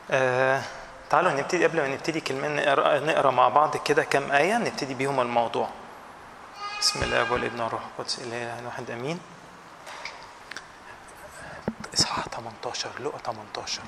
آه تعالوا نبتدي قبل ما نبتدي كلمة نقرا, نقرأ مع بعض كده كم آية نبتدي بيهم الموضوع بسم الله والابن والروح القدس إله واحد أمين إصحاح 18 لقى 18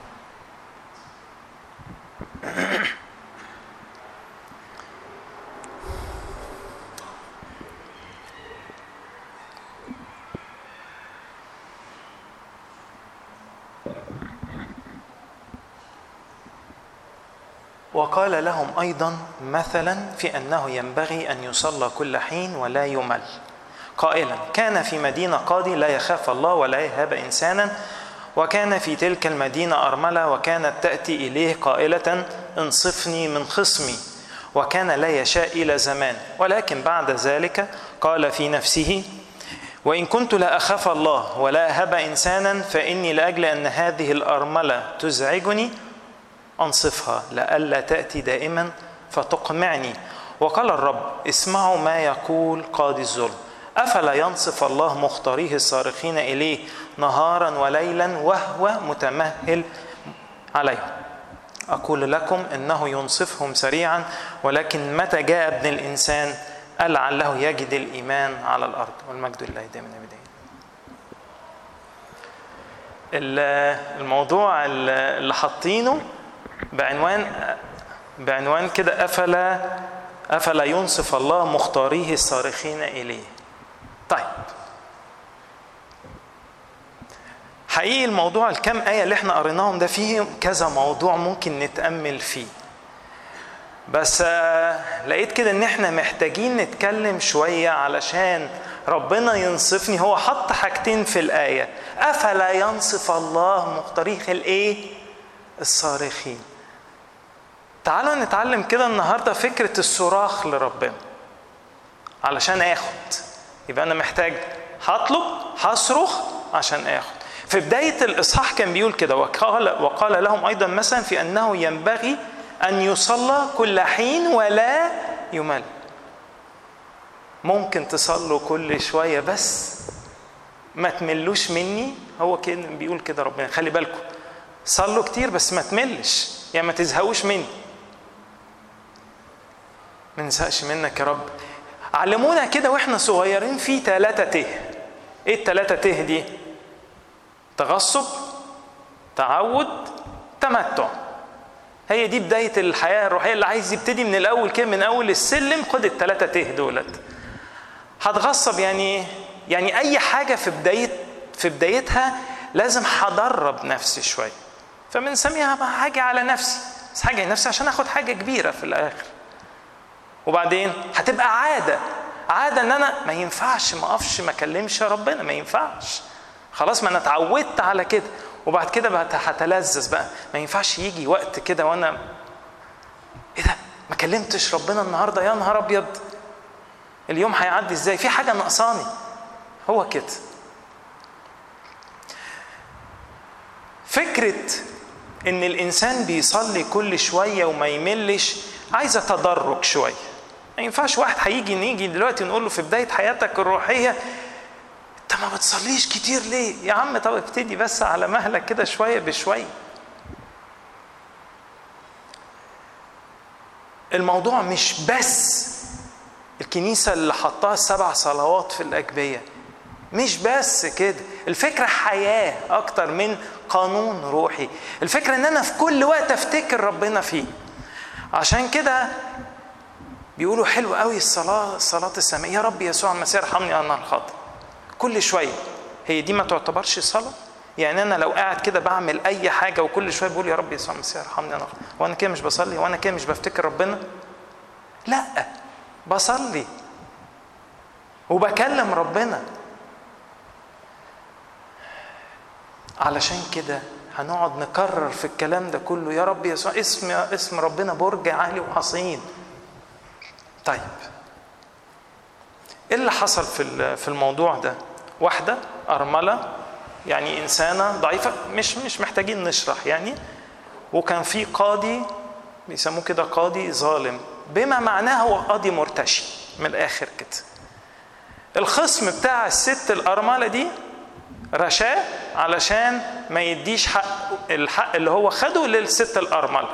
وقال لهم ايضا مثلا في انه ينبغي ان يصلى كل حين ولا يمل قائلا كان في مدينه قاضي لا يخاف الله ولا يهاب انسانا وكان في تلك المدينه ارمله وكانت تاتي اليه قائله انصفني من خصمي وكان لا يشاء الى زمان ولكن بعد ذلك قال في نفسه وان كنت لا اخاف الله ولا اهاب انسانا فاني لاجل ان هذه الارمله تزعجني أنصفها لئلا تأتي دائما فتقمعني وقال الرب اسمعوا ما يقول قاضي الظلم أفلا ينصف الله مختاريه الصارخين إليه نهارا وليلا وهو متمهل عليهم أقول لكم إنه ينصفهم سريعا ولكن متى جاء ابن الإنسان لعله يجد الإيمان على الأرض والمجد لله دائما أبدا الموضوع اللي حاطينه بعنوان بعنوان كده افلا افلا ينصف الله مختاريه الصارخين اليه طيب حقيقي الموضوع الكام آية اللي احنا قريناهم ده فيه كذا موضوع ممكن نتأمل فيه بس لقيت كده ان احنا محتاجين نتكلم شوية علشان ربنا ينصفني هو حط حاجتين في الآية أفلا ينصف الله مختاريه الايه الصارخين تعالوا نتعلم كده النهارده فكره الصراخ لربنا علشان اخد يبقى انا محتاج هطلب هصرخ عشان اخد في بدايه الاصحاح كان بيقول كده وقال وقال لهم ايضا مثلا في انه ينبغي ان يصلى كل حين ولا يمل ممكن تصلوا كل شويه بس ما تملوش مني هو كده بيقول كده ربنا خلي بالكم صلوا كتير بس ما تملش يعني ما تزهقوش مني ما نزهقش منك يا رب علمونا كده واحنا صغيرين في ثلاثة ته ايه الثلاثة ته دي تغصب تعود تمتع هي دي بداية الحياة الروحية اللي عايز يبتدي من الأول كده من أول السلم خد الثلاثة ته دولت هتغصب يعني يعني أي حاجة في بداية في بدايتها لازم هدرب نفسي شوية فبنسميها هاجي على نفسي بس هاجي على نفسي عشان اخد حاجة كبيرة في الآخر وبعدين هتبقى عادة عادة ان انا ما ينفعش ما اقفش ما اكلمش ربنا ما ينفعش خلاص ما انا اتعودت على كده وبعد كده بقى هتلذذ بقى ما ينفعش يجي وقت كده وانا ايه ده ما كلمتش ربنا النهارده يا نهار ابيض اليوم هيعدي ازاي في حاجه ناقصاني هو كده فكره ان الانسان بيصلي كل شويه وما يملش عايزه تدرج شويه ما ينفعش واحد هيجي نيجي دلوقتي نقول له في بدايه حياتك الروحيه انت ما بتصليش كتير ليه يا عم طب ابتدي بس على مهلك كده شويه بشويه الموضوع مش بس الكنيسه اللي حطها السبع صلوات في الاجبيه مش بس كده الفكرة حياة أكتر من قانون روحي الفكرة إن أنا في كل وقت أفتكر ربنا فيه عشان كده بيقولوا حلو قوي الصلاة الصلاة السماء يا رب يسوع المسيح ارحمني أنا الخاطئ كل شوية هي دي ما تعتبرش صلاة يعني أنا لو قاعد كده بعمل أي حاجة وكل شوية بقول يا رب يسوع المسيح ارحمني أنا الخاطئ وأنا كده مش بصلي وأنا كده مش بفتكر ربنا لا بصلي وبكلم ربنا علشان كده هنقعد نكرر في الكلام ده كله يا رب يسوع اسم اسم ربنا برج عالي وحصين طيب ايه اللي حصل في في الموضوع ده واحده ارمله يعني انسانه ضعيفه مش مش محتاجين نشرح يعني وكان في قاضي بيسموه كده قاضي ظالم بما معناه هو قاضي مرتشي من الاخر كده الخصم بتاع الست الارمله دي رشاه علشان ما يديش حق الحق اللي هو خده للست الارمله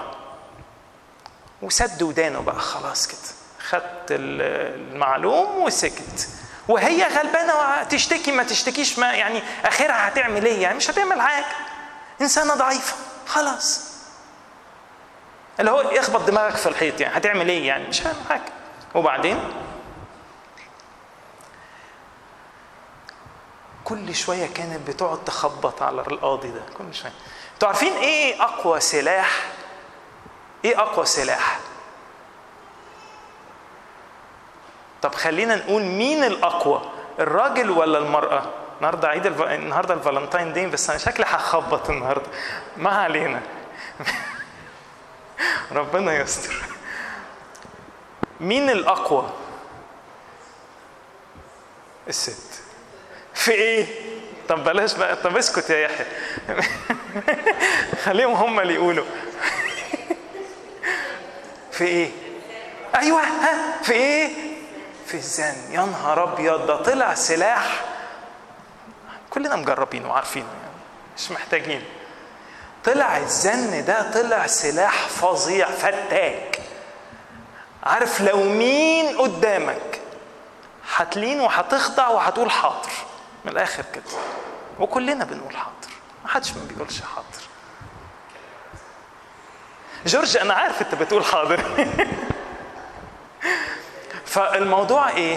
وسد ودانه بقى خلاص كده خدت المعلوم وسكت وهي غلبانه تشتكي ما تشتكيش ما يعني اخرها هتعمل ايه يعني مش هتعمل حاجه انسانه ضعيفه خلاص اللي هو يخبط دماغك في الحيط يعني هتعمل ايه يعني مش هعمل حاجه وبعدين كل شويه كانت بتقعد تخبط على القاضي ده كل شويه انتوا عارفين ايه اقوى سلاح ايه اقوى سلاح طب خلينا نقول مين الاقوى الراجل ولا المراه النهارده عيد الف... النهارده الفالنتاين دي بس انا شكلي هخبط النهارده ما علينا ربنا يستر مين الاقوى الست في ايه طب بلاش بقى طب اسكت يا يحيى خليهم هم اللي يقولوا في ايه ايوه ها في ايه في الزن يا نهار ابيض ده طلع سلاح كلنا مجربينه وعارفينه يعني مش محتاجين طلع الزن ده طلع سلاح فظيع فتاك عارف لو مين قدامك هتلين وهتخضع وهتقول حاضر من الاخر كده وكلنا بنقول حاضر ما حدش ما بيقولش حاضر جورج انا عارف انت بتقول حاضر فالموضوع ايه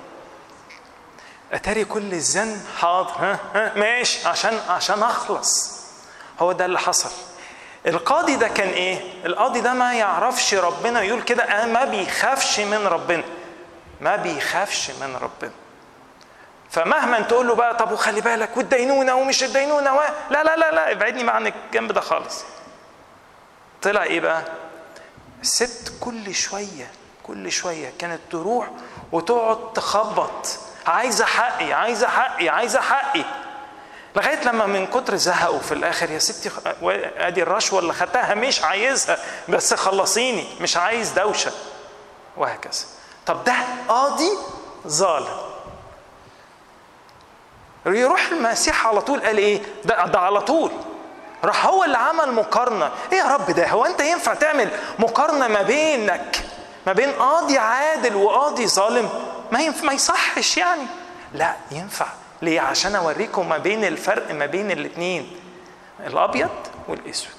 اتاري كل الزن حاضر ها ها ماشي عشان عشان اخلص هو ده اللي حصل القاضي ده كان ايه القاضي ده ما يعرفش ربنا يقول كده ما بيخافش من ربنا ما بيخافش من ربنا فمهما تقول له بقى طب وخلي بالك والدينونه ومش الدينونه و... لا لا لا لا ابعدني بقى عن الجنب ده خالص طلع ايه بقى الست كل شويه كل شويه كانت تروح وتقعد تخبط عايزه حقي عايزه حقي عايزه حقي لغايه لما من كتر زهقوا في الاخر يا ستي ادي الرشوه اللي خدتها مش عايزها بس خلصيني مش عايز دوشه وهكذا طب ده قاضي ظالم يروح المسيح على طول قال ايه ده, ده على طول راح هو اللي عمل مقارنه ايه يا رب ده هو انت ينفع تعمل مقارنه ما بينك ما بين قاضي عادل وقاضي ظالم ما ينفع ما يصحش يعني لا ينفع ليه عشان اوريكم ما بين الفرق ما بين الاثنين الابيض والاسود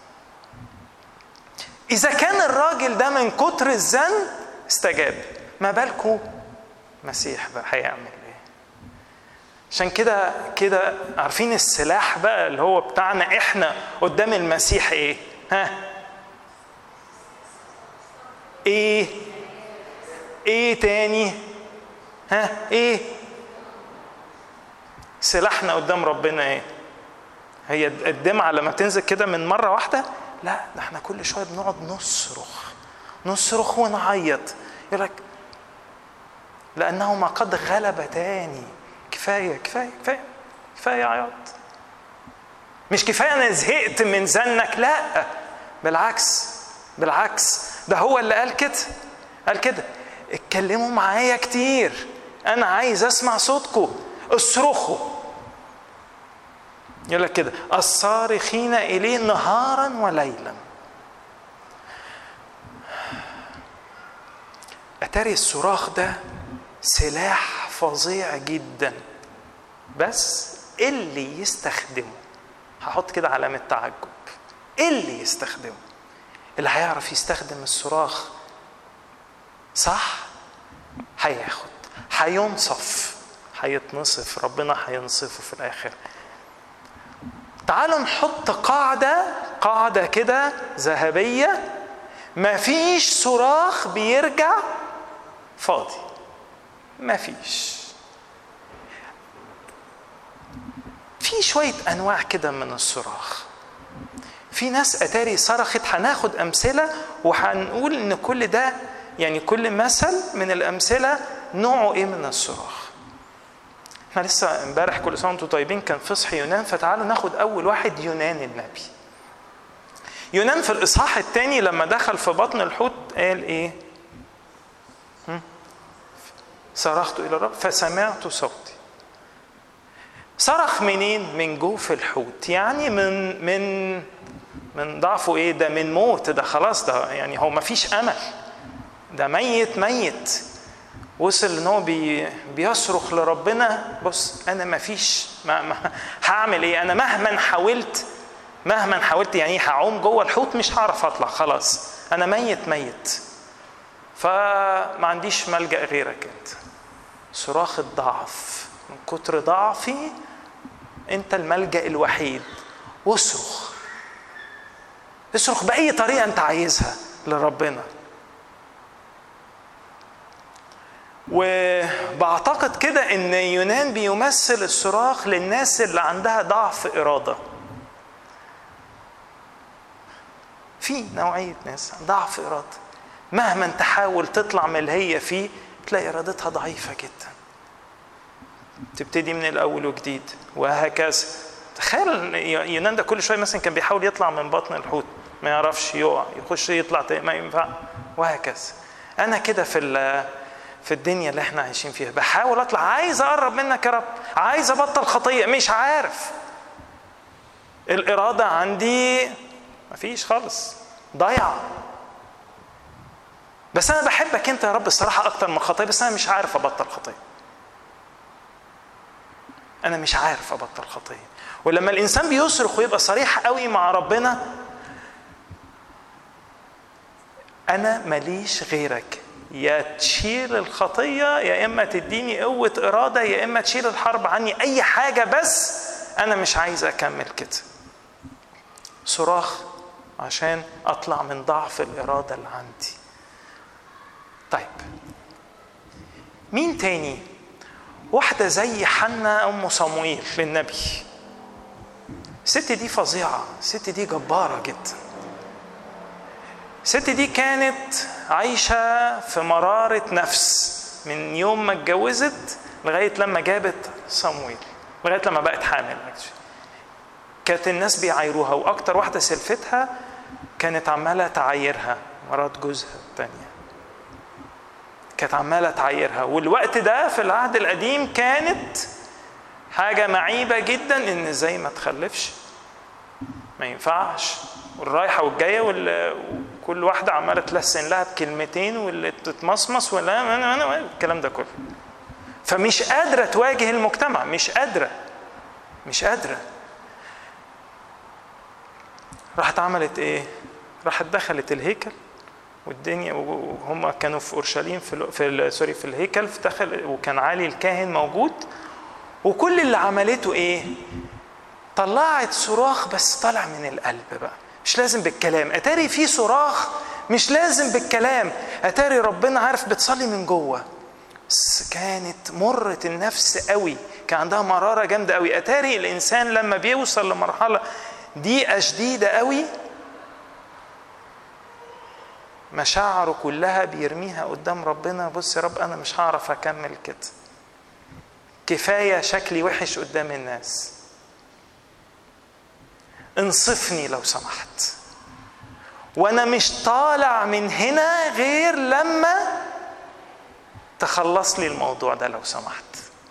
اذا كان الراجل ده من كتر الزن استجاب ما بالكم مسيح بقى هيعمل ايه عشان كده كده عارفين السلاح بقى اللي هو بتاعنا احنا قدام المسيح ايه ها ايه ايه تاني ها ايه سلاحنا قدام ربنا ايه هي الدمعة لما تنزل كده من مرة واحدة لا ده احنا كل شوية بنقعد نصرخ نصرخ ونعيط يقول لك لأنهما قد غلبتاني كفاية كفاية كفاية كفاية عياط مش كفاية أنا زهقت من زنك لا بالعكس بالعكس ده هو اللي قال كده قال كده اتكلموا معايا كتير أنا عايز أسمع صوتكم اصرخوا يقول لك كده الصارخين إليه نهارا وليلا أتاري الصراخ ده سلاح فظيع جدا بس اللي يستخدمه هحط كده علامة تعجب اللي يستخدمه اللي هيعرف يستخدم الصراخ صح هياخد هينصف هيتنصف ربنا هينصفه في الآخر تعالوا نحط قاعدة قاعدة كده ذهبية مفيش صراخ بيرجع فاضي مفيش في شوية أنواع كده من الصراخ في ناس أتاري صرخت هناخد أمثلة وهنقول إن كل ده يعني كل مثل من الأمثلة نوعه إيه من الصراخ احنا لسه امبارح كل سنه وانتم طيبين كان فصح يونان فتعالوا ناخد اول واحد يونان النبي يونان في الاصحاح الثاني لما دخل في بطن الحوت قال ايه صرخت الى الرب فسمعت صوتي صرخ منين من جوف الحوت يعني من من من ضعفه ايه ده من موت ده خلاص ده يعني هو ما فيش امل ده ميت ميت وصل ان هو بي بيصرخ لربنا بص انا ما فيش ما ما هعمل ايه انا مهما حاولت مهما حاولت يعني هعوم جوه الحوت مش هعرف اطلع خلاص انا ميت ميت فما عنديش ملجا غيرك انت صراخ الضعف من كتر ضعفي انت الملجا الوحيد واصرخ اصرخ باي طريقه انت عايزها لربنا وبعتقد كده ان يونان بيمثل الصراخ للناس اللي عندها ضعف اراده في نوعيه ناس ضعف اراده مهما تحاول تطلع من اللي هي فيه تلاقي ارادتها ضعيفه جدا تبتدي من الاول وجديد وهكذا تخيل يونان ده كل شويه مثلا كان بيحاول يطلع من بطن الحوت ما يعرفش يقع يخش يطلع تاني ما ينفع وهكذا انا كده في في الدنيا اللي احنا عايشين فيها بحاول اطلع عايز اقرب منك يا رب عايز ابطل خطيه مش عارف الاراده عندي مفيش خالص ضايعه بس انا بحبك انت يا رب الصراحه اكتر من خطيه بس انا مش عارف ابطل خطيه انا مش عارف ابطل خطيه ولما الانسان بيصرخ ويبقى صريح قوي مع ربنا انا ماليش غيرك يا تشيل الخطيه يا اما تديني قوه اراده يا اما تشيل الحرب عني اي حاجه بس انا مش عايز اكمل كده صراخ عشان اطلع من ضعف الاراده اللي عندي طيب مين تاني واحدة زي حنا أم صموئيل للنبي الست دي فظيعة الست دي جبارة جدا الست دي كانت عايشة في مرارة نفس من يوم ما اتجوزت لغاية لما جابت صمويل لغاية لما بقت حامل كانت الناس بيعايروها وأكتر واحدة سلفتها كانت عمالة تعايرها مرات جوزها التانية كانت عمالة تعايرها والوقت ده في العهد القديم كانت حاجة معيبة جدا إن ازاي ما تخلفش ما ينفعش والرايحة والجاية وكل واحدة عمالة تلسن لها بكلمتين واللي تتمصمص ولا الكلام ده كله فمش قادرة تواجه المجتمع مش قادرة مش قادرة راحت عملت ايه؟ راحت دخلت الهيكل والدنيا وهم كانوا في اورشليم في في سوري في الهيكل دخل وكان علي الكاهن موجود وكل اللي عملته ايه؟ طلعت صراخ بس طالع من القلب بقى مش لازم بالكلام اتاري في صراخ مش لازم بالكلام اتاري ربنا عارف بتصلي من جوه بس كانت مرة النفس قوي كان عندها مرارة جامدة قوي اتاري الانسان لما بيوصل لمرحلة ضيقة شديدة قوي مشاعره كلها بيرميها قدام ربنا بص يا رب انا مش هعرف اكمل كده كفايه شكلي وحش قدام الناس انصفني لو سمحت وانا مش طالع من هنا غير لما تخلص لي الموضوع ده لو سمحت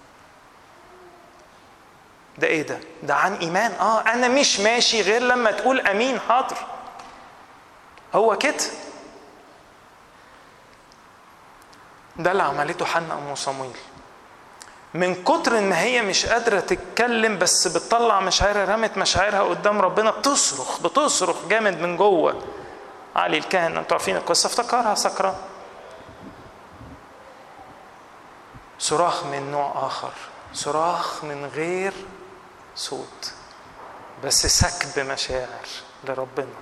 ده ايه ده ده عن ايمان اه انا مش ماشي غير لما تقول امين حاضر هو كده ده اللي عملته حنا ام صمويل من كتر ما هي مش قادرة تتكلم بس بتطلع مشاعرها رمت مشاعرها قدام ربنا بتصرخ بتصرخ جامد من جوه علي الكاهن انتوا عارفين القصة افتكرها سكران صراخ من نوع آخر صراخ من غير صوت بس سكب مشاعر لربنا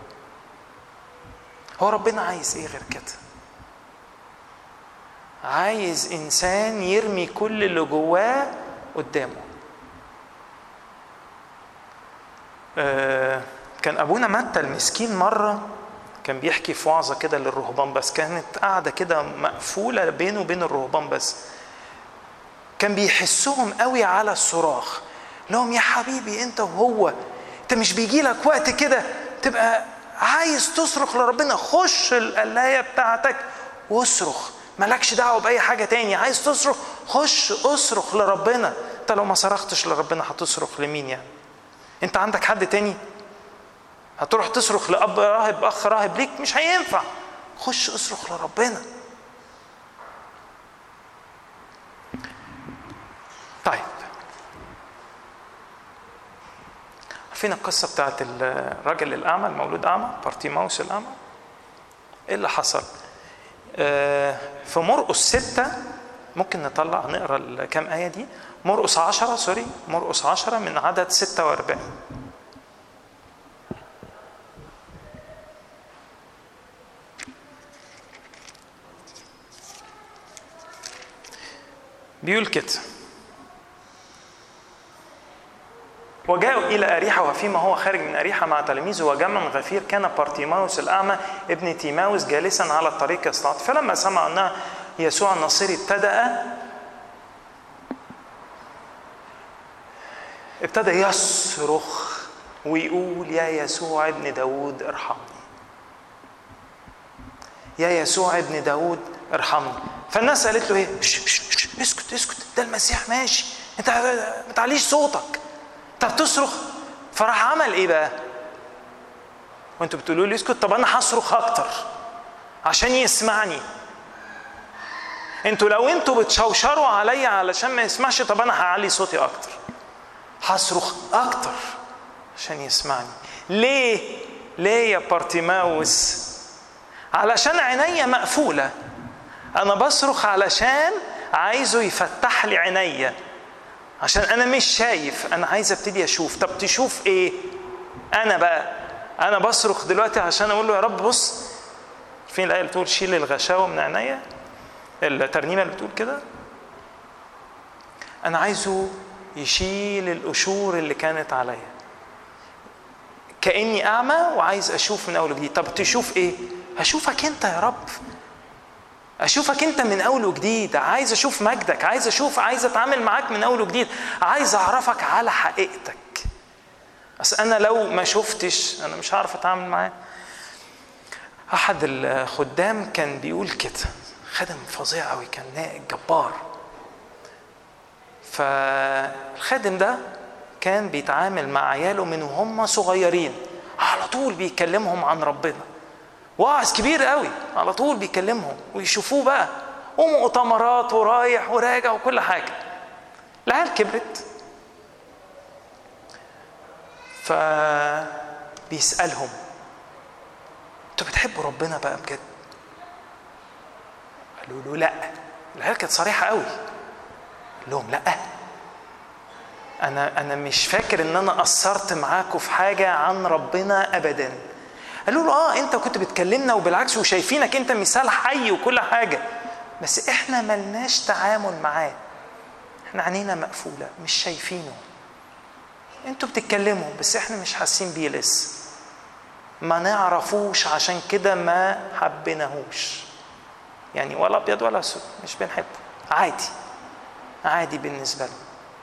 هو ربنا عايز ايه غير كده عايز انسان يرمي كل اللي جواه قدامه آه كان ابونا متى المسكين مره كان بيحكي في وعظه كده للرهبان بس كانت قاعده كده مقفوله بينه وبين الرهبان بس كان بيحسهم قوي على الصراخ لهم يا حبيبي انت وهو انت مش بيجي لك وقت كده تبقى عايز تصرخ لربنا خش القلايه بتاعتك واصرخ مالكش دعوه باي حاجه تاني عايز تصرخ خش اصرخ لربنا انت لو ما صرختش لربنا هتصرخ لمين يعني انت عندك حد تاني هتروح تصرخ لاب راهب اخ راهب ليك مش هينفع خش اصرخ لربنا طيب عارفين القصه بتاعت الراجل الاعمى المولود اعمى بارتيماوس الاعمى ايه اللي حصل آه في مرقس ستة ممكن نطلع نقرا الكام آية دي مرقس عشرة سوري مرقس عشرة من عدد ستة وأربعين بيقول كده وجاءوا إلى أريحة وفيما هو خارج من أريحة مع تلاميذه وجمع غفير كان بارتيماوس الأعمى ابن تيماوس جالسا على الطريق يصطاد فلما سمع أن يسوع النصيري ابتدأ ابتدى يصرخ ويقول يا يسوع ابن داود ارحمني يا يسوع ابن داود ارحمني فالناس قالت له ايه ش ش ش اسكت اسكت ده المسيح ماشي انت ما تعليش صوتك طب تصرخ فراح عمل ايه بقى وانتوا بتقولوا لي اسكت طب انا هصرخ اكتر عشان يسمعني انتوا لو انتوا بتشوشروا عليا علشان ما يسمعش طب انا هعلي صوتي اكتر هصرخ اكتر عشان يسمعني ليه ليه يا بارتيماوس علشان عينيا مقفوله انا بصرخ علشان عايزه يفتح لي عينيا عشان انا مش شايف انا عايز ابتدي اشوف طب تشوف ايه انا بقى انا بصرخ دلوقتي عشان اقول له يا رب بص فين الايه اللي بتقول شيل الغشاوه من عينيا الترنيمه اللي بتقول كده انا عايزه يشيل القشور اللي كانت عليا كاني اعمى وعايز اشوف من اول وجديد طب تشوف ايه هشوفك انت يا رب اشوفك انت من اول وجديد عايز اشوف مجدك عايز اشوف عايز اتعامل معاك من اول وجديد عايز اعرفك على حقيقتك بس انا لو ما شفتش انا مش هعرف اتعامل معاه احد الخدام كان بيقول كده خادم فظيع قوي كان جبار فالخادم ده كان بيتعامل مع عياله من وهم صغيرين على طول بيكلمهم عن ربنا واعظ كبير قوي على طول بيكلمهم ويشوفوه بقى ومؤتمرات ورايح وراجع وكل حاجه العيال كبرت فبيسألهم انتوا بتحبوا ربنا بقى بجد قالوا له لا العيال كانت صريحه قوي قال لهم لا انا انا مش فاكر ان انا قصرت معاكم في حاجه عن ربنا ابدا قالوا له اه انت كنت بتكلمنا وبالعكس وشايفينك انت مثال حي وكل حاجه بس احنا ملناش تعامل معاه احنا عينينا مقفوله مش شايفينه انتوا بتتكلموا بس احنا مش حاسين بيه لسه ما نعرفوش عشان كده ما حبيناهوش يعني ولا ابيض ولا اسود مش بنحبه عادي عادي بالنسبه له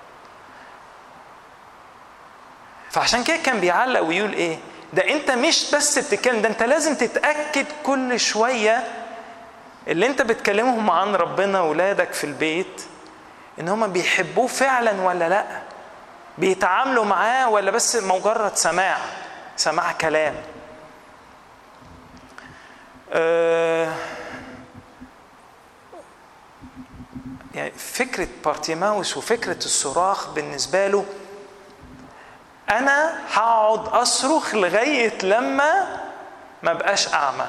فعشان كده كان بيعلق ويقول ايه ده انت مش بس بتتكلم ده انت لازم تتاكد كل شويه اللي انت بتكلمهم عن ربنا ولادك في البيت ان هم بيحبوه فعلا ولا لا بيتعاملوا معاه ولا بس مجرد سماع سماع كلام أه يعني فكرة بارتيماوس وفكرة الصراخ بالنسبة له أنا هقعد أصرخ لغاية لما ما بقاش أعمى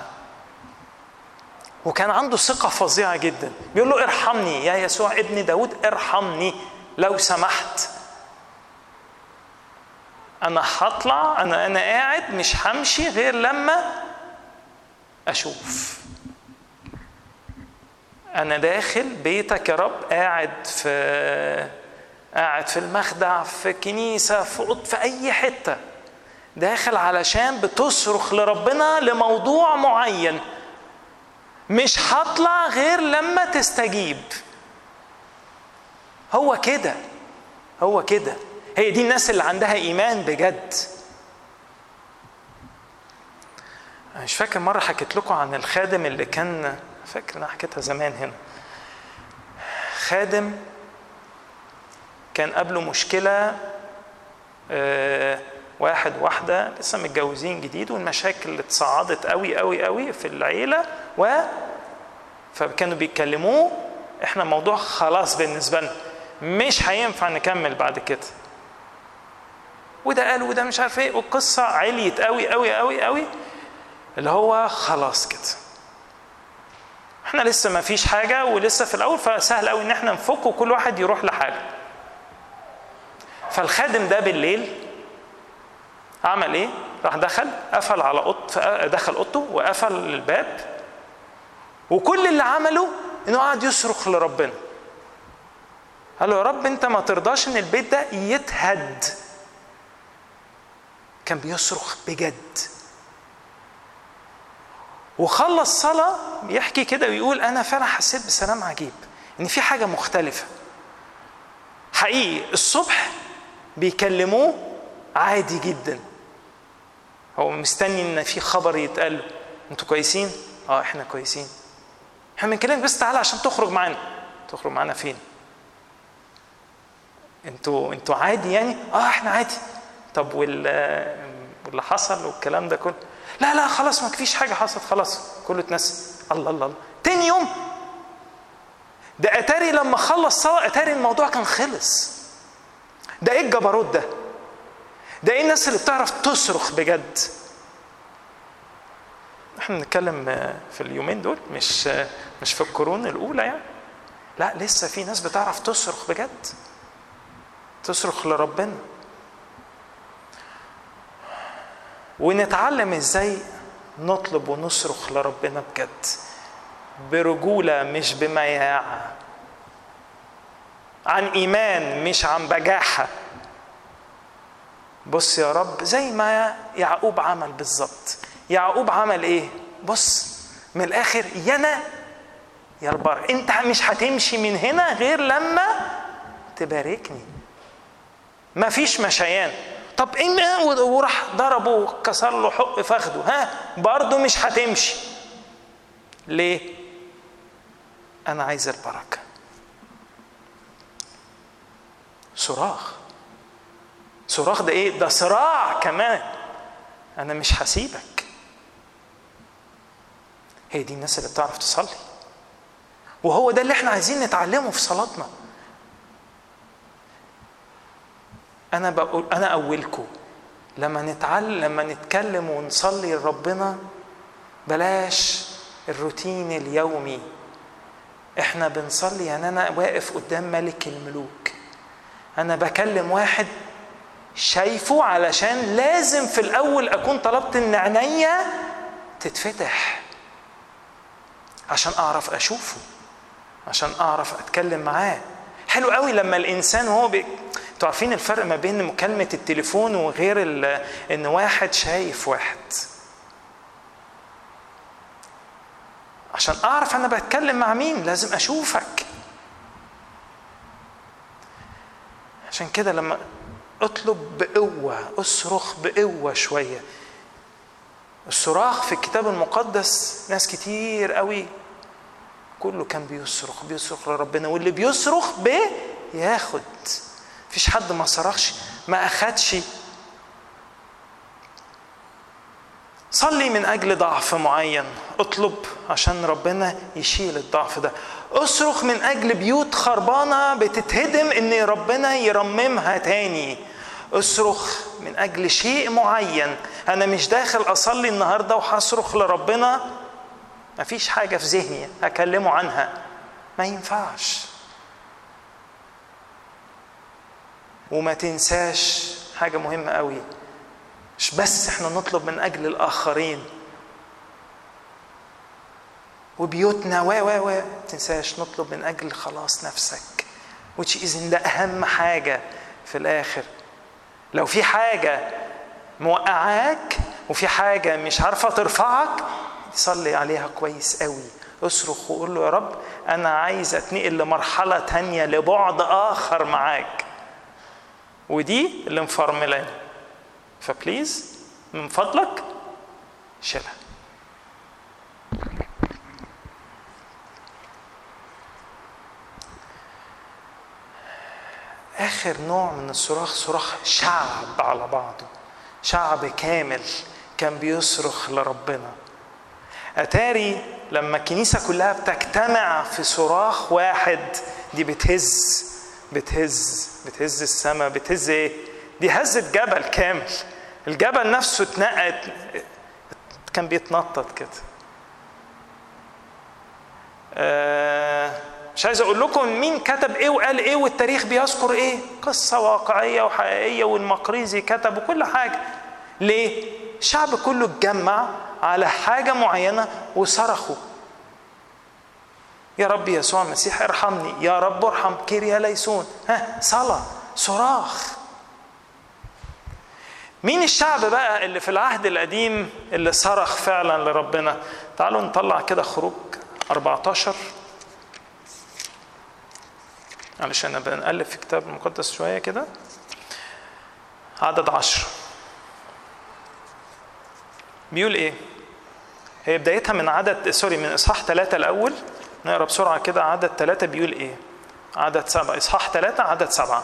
وكان عنده ثقة فظيعة جدا بيقول له ارحمني يا يسوع ابن داود ارحمني لو سمحت أنا هطلع أنا أنا قاعد مش همشي غير لما أشوف أنا داخل بيتك يا رب قاعد في قاعد في المخدع في كنيسة في أوض في أي حتة داخل علشان بتصرخ لربنا لموضوع معين مش هطلع غير لما تستجيب هو كده هو كده هي دي الناس اللي عندها ايمان بجد أنا مش فاكر مره حكيت لكم عن الخادم اللي كان فاكر انا حكيتها زمان هنا خادم كان قبله مشكله آه، واحد واحده لسه متجوزين جديد والمشاكل اتصاعدت قوي قوي قوي في العيله و فكانوا بيتكلموه احنا الموضوع خلاص بالنسبه لنا مش هينفع نكمل بعد كده وده قال وده مش عارف ايه والقصه عليت قوي قوي قوي قوي اللي هو خلاص كده احنا لسه ما فيش حاجه ولسه في الاول فسهل قوي ان احنا نفك وكل واحد يروح لحاله فالخادم ده بالليل عمل ايه راح دخل قفل على اوض دخل اوضته وقفل الباب وكل اللي عمله انه قعد يصرخ لربنا قال له يا رب انت ما ترضاش ان البيت ده يتهد كان بيصرخ بجد وخلص صلاة بيحكي كده ويقول أنا فعلا حسيت بسلام عجيب إن في حاجة مختلفة حقيقي الصبح بيكلموه عادي جدا هو مستني إن في خبر يتقال له أنتوا كويسين؟ أه إحنا كويسين إحنا بنكلمك بس تعالى عشان تخرج معانا تخرج معانا فين؟ انتوا انتوا عادي يعني؟ اه احنا عادي طب وال واللي حصل والكلام ده كله لا لا خلاص ما فيش حاجه حصلت خلاص كله اتنسى الله الله الله تاني يوم ده اتاري لما خلص صلاه اتاري الموضوع كان خلص ده ايه الجبروت ده ده ايه الناس اللي بتعرف تصرخ بجد احنا بنتكلم في اليومين دول مش مش في القرون الاولى يعني لا لسه في ناس بتعرف تصرخ بجد تصرخ لربنا ونتعلم ازاي نطلب ونصرخ لربنا بجد برجوله مش بمياعه عن ايمان مش عن بجاحه بص يا رب زي ما يعقوب عمل بالظبط يعقوب عمل ايه بص من الاخر يا انا يا البر انت مش هتمشي من هنا غير لما تباركني مفيش مشيان طب ايه وراح ضربه وكسر له حق فخده ها برضه مش هتمشي ليه انا عايز البركه صراخ صراخ ده ايه ده صراع كمان انا مش هسيبك هي دي الناس اللي بتعرف تصلي وهو ده اللي احنا عايزين نتعلمه في صلاتنا انا بقول انا اولكم لما نتعلم لما نتكلم ونصلي لربنا بلاش الروتين اليومي احنا بنصلي يعني انا واقف قدام ملك الملوك انا بكلم واحد شايفه علشان لازم في الاول اكون طلبت ان عينيا تتفتح عشان اعرف اشوفه عشان اعرف اتكلم معاه حلو قوي لما الانسان وهو بي... انتوا عارفين الفرق ما بين مكالمة التليفون وغير ال... ان واحد شايف واحد عشان اعرف انا بتكلم مع مين لازم اشوفك عشان كده لما اطلب بقوة اصرخ بقوة شوية الصراخ في الكتاب المقدس ناس كتير قوي كله كان بيصرخ بيصرخ لربنا واللي بيصرخ بياخد مفيش حد ما صرخش ما اخدش صلي من اجل ضعف معين اطلب عشان ربنا يشيل الضعف ده اصرخ من اجل بيوت خربانه بتتهدم ان ربنا يرممها تاني اصرخ من اجل شيء معين انا مش داخل اصلي النهارده وهصرخ لربنا مفيش حاجه في ذهني اكلمه عنها ما ينفعش وما تنساش حاجه مهمه قوي مش بس احنا نطلب من اجل الاخرين وبيوتنا و و و تنساش نطلب من اجل خلاص نفسك which is ده اهم حاجه في الاخر لو في حاجه موقعاك وفي حاجه مش عارفه ترفعك صلي عليها كويس قوي اصرخ وقول له يا رب انا عايز اتنقل لمرحله تانية لبعد اخر معاك ودي اللي مفرملاني فبليز من فضلك شيلها اخر اخر نوع من الصراخ صراخ شعب على بعضه شعب كامل كان بيصرخ لربنا اتاري لما الكنيسه كلها بتجتمع في صراخ واحد دي بتهز بتهز بتهز السماء بتهز ايه دي هزت جبل كامل الجبل نفسه اتنقت كان بيتنطط كده آه مش عايز اقول لكم مين كتب ايه وقال ايه والتاريخ بيذكر ايه قصه واقعيه وحقيقيه والمقريزي كتب وكل حاجه ليه الشعب كله اتجمع على حاجه معينه وصرخوا يا رب يسوع المسيح ارحمني يا رب ارحم كيريا ليسون ها صلاه صراخ مين الشعب بقى اللي في العهد القديم اللي صرخ فعلا لربنا تعالوا نطلع كده خروج 14 علشان نبقى نقلب في الكتاب المقدس شويه كده عدد عشر بيقول ايه هي بدايتها من عدد سوري من اصحاح ثلاثة الاول نقرا بسرعه كده عدد ثلاثة بيقول ايه عدد سبعة اصحاح ثلاثة عدد سبعة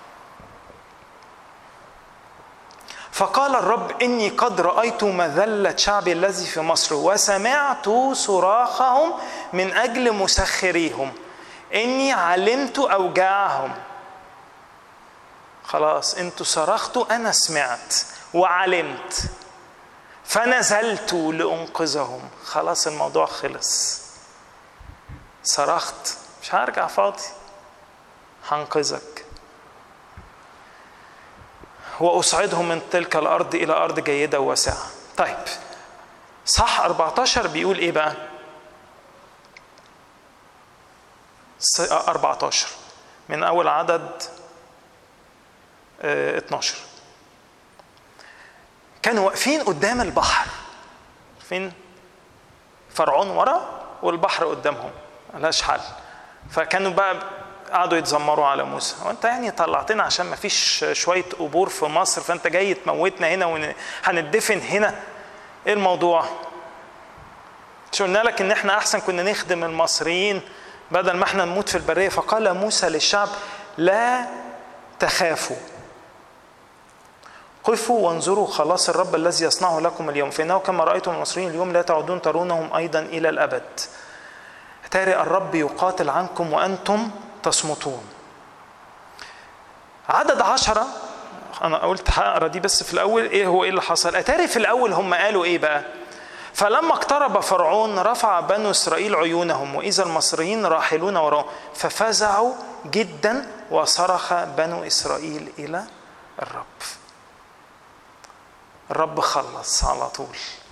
فقال الرب إني قد رأيت مذلة شعبي الذي في مصر وسمعت صراخهم من أجل مسخريهم إني علمت أوجاعهم خلاص انتوا صرختوا أنا سمعت وعلمت فنزلت لأنقذهم خلاص الموضوع خلص صرخت مش هرجع فاضي هنقذك وأصعدهم من تلك الأرض إلى أرض جيدة واسعة طيب صح 14 بيقول إيه بقى 14 من أول عدد 12 كانوا واقفين قدام البحر فين فرعون ورا والبحر قدامهم ملهاش حل فكانوا بقى قعدوا يتذمروا على موسى وانت يعني طلعتنا عشان ما فيش شويه قبور في مصر فانت جاي تموتنا هنا وهندفن هنا ايه الموضوع مش قلنا لك ان احنا احسن كنا نخدم المصريين بدل ما احنا نموت في البريه فقال موسى للشعب لا تخافوا قفوا وانظروا خلاص الرب الذي يصنعه لكم اليوم فانه كما رايتم المصريين اليوم لا تعودون ترونهم ايضا الى الابد تاري الرب يقاتل عنكم وانتم تصمتون عدد عشرة أنا قلت هقرا دي بس في الأول إيه هو إيه اللي حصل؟ أتاري في الأول هم قالوا إيه بقى؟ فلما اقترب فرعون رفع بنو إسرائيل عيونهم وإذا المصريين راحلون وراءهم ففزعوا جدا وصرخ بنو إسرائيل إلى الرب. الرب خلص على طول.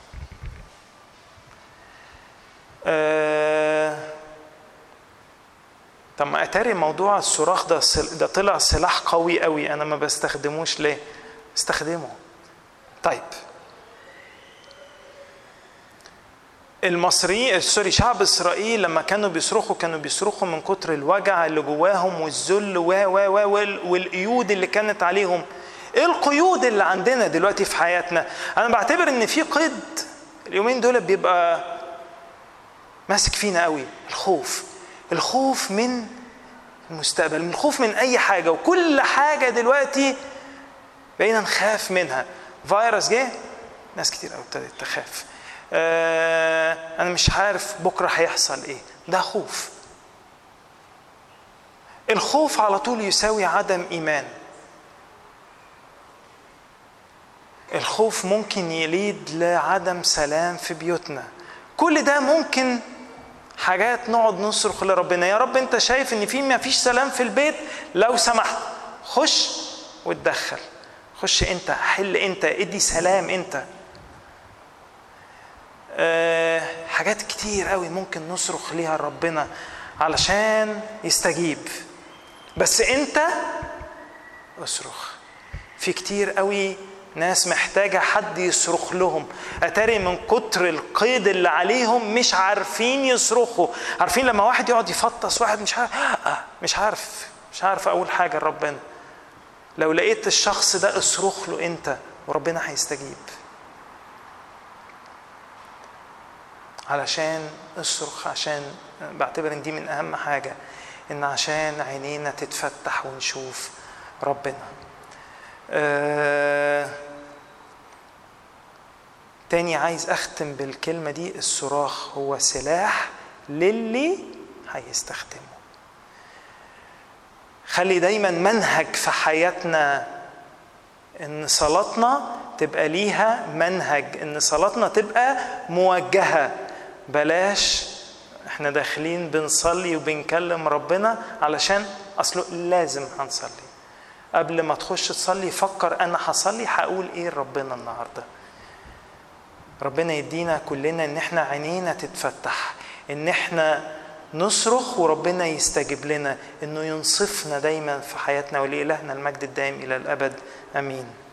آه طب ما اتاري موضوع الصراخ ده ده طلع سلاح قوي قوي انا ما بستخدموش ليه استخدمه طيب المصريين سوري شعب اسرائيل لما كانوا بيصرخوا كانوا بيصرخوا من كتر الوجع اللي جواهم والذل و و و والقيود اللي كانت عليهم ايه القيود اللي عندنا دلوقتي في حياتنا انا بعتبر ان في قيد اليومين دول بيبقى ماسك فينا قوي الخوف الخوف من المستقبل من الخوف من اي حاجه وكل حاجه دلوقتي بقينا نخاف منها فيروس جه ناس كتير قوي ابتدت تخاف آه انا مش عارف بكره هيحصل ايه ده خوف الخوف على طول يساوي عدم ايمان الخوف ممكن يليد لعدم سلام في بيوتنا كل ده ممكن حاجات نقعد نصرخ لربنا يا رب انت شايف ان في ما فيش سلام في البيت لو سمحت خش واتدخل خش انت حل انت ادي سلام انت أه حاجات كتير قوي ممكن نصرخ ليها لربنا علشان يستجيب بس انت اصرخ في كتير قوي ناس محتاجة حد يصرخ لهم أتاري من كتر القيد اللي عليهم مش عارفين يصرخوا عارفين لما واحد يقعد يفطس واحد مش عارف آه مش عارف مش عارف أقول حاجة لربنا لو لقيت الشخص ده اصرخ له أنت وربنا هيستجيب علشان اصرخ عشان بعتبر ان دي من اهم حاجه ان عشان عينينا تتفتح ونشوف ربنا آه تاني عايز اختم بالكلمه دي الصراخ هو سلاح للي هيستخدمه خلي دايما منهج في حياتنا ان صلاتنا تبقى ليها منهج ان صلاتنا تبقى موجهه بلاش احنا داخلين بنصلي وبنكلم ربنا علشان اصله لازم هنصلي قبل ما تخش تصلي فكر انا هصلي هقول ايه لربنا النهارده ربنا يدينا كلنا ان احنا عينينا تتفتح ان احنا نصرخ وربنا يستجيب لنا انه ينصفنا دايما في حياتنا ولإلهنا المجد الدائم الى الابد امين